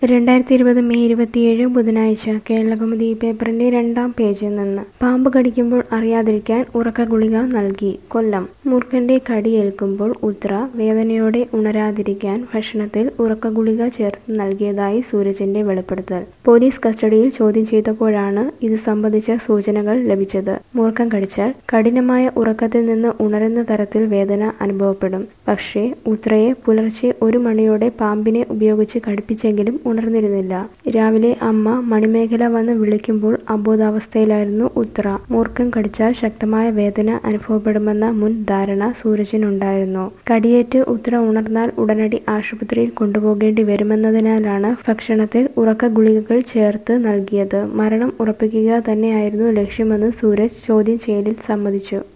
രണ്ടായിരത്തി ഇരുപത് മെയ് ഇരുപത്തിയേഴ് ബുധനാഴ്ച കേരളകൗമുദി പേപ്പറിന്റെ രണ്ടാം പേജിൽ നിന്ന് പാമ്പ് കടിക്കുമ്പോൾ അറിയാതിരിക്കാൻ ഉറക്ക ഗുളിക നൽകി കൊല്ലം മൂർഖന്റെ കടിയേൽക്കുമ്പോൾ ഉത്ര വേദനയോടെ ഉണരാതിരിക്കാൻ ഭക്ഷണത്തിൽ ഉറക്ക ഗുളിക ചേർത്ത് നൽകിയതായി സൂരജിന്റെ വെളിപ്പെടുത്തൽ പോലീസ് കസ്റ്റഡിയിൽ ചോദ്യം ചെയ്തപ്പോഴാണ് ഇത് സംബന്ധിച്ച സൂചനകൾ ലഭിച്ചത് മൂർഖം കടിച്ചാൽ കഠിനമായ ഉറക്കത്തിൽ നിന്ന് ഉണരുന്ന തരത്തിൽ വേദന അനുഭവപ്പെടും പക്ഷേ ഉത്രയെ പുലർച്ചെ ഒരു മണിയോടെ പാമ്പിനെ ഉപയോഗിച്ച് കടിപ്പിച്ചെങ്കിലും ഉണർന്നിരുന്നില്ല രാവിലെ അമ്മ മണിമേഖല വന്ന് വിളിക്കുമ്പോൾ അബോധാവസ്ഥയിലായിരുന്നു ഉത്ര മൂർഖം കടിച്ചാൽ ശക്തമായ വേദന അനുഭവപ്പെടുമെന്ന മുൻ ധാരണ സൂരജിനുണ്ടായിരുന്നു കടിയേറ്റ് ഉത്ര ഉണർന്നാൽ ഉടനടി ആശുപത്രിയിൽ കൊണ്ടുപോകേണ്ടി വരുമെന്നതിനാലാണ് ഭക്ഷണത്തിൽ ഉറക്ക ഗുളികകൾ ചേർത്ത് നൽകിയത് മരണം ഉറപ്പിക്കുക തന്നെയായിരുന്നു ലക്ഷ്യമെന്ന് സൂരജ് ചോദ്യം ചെയ്യലിൽ സമ്മതിച്ചു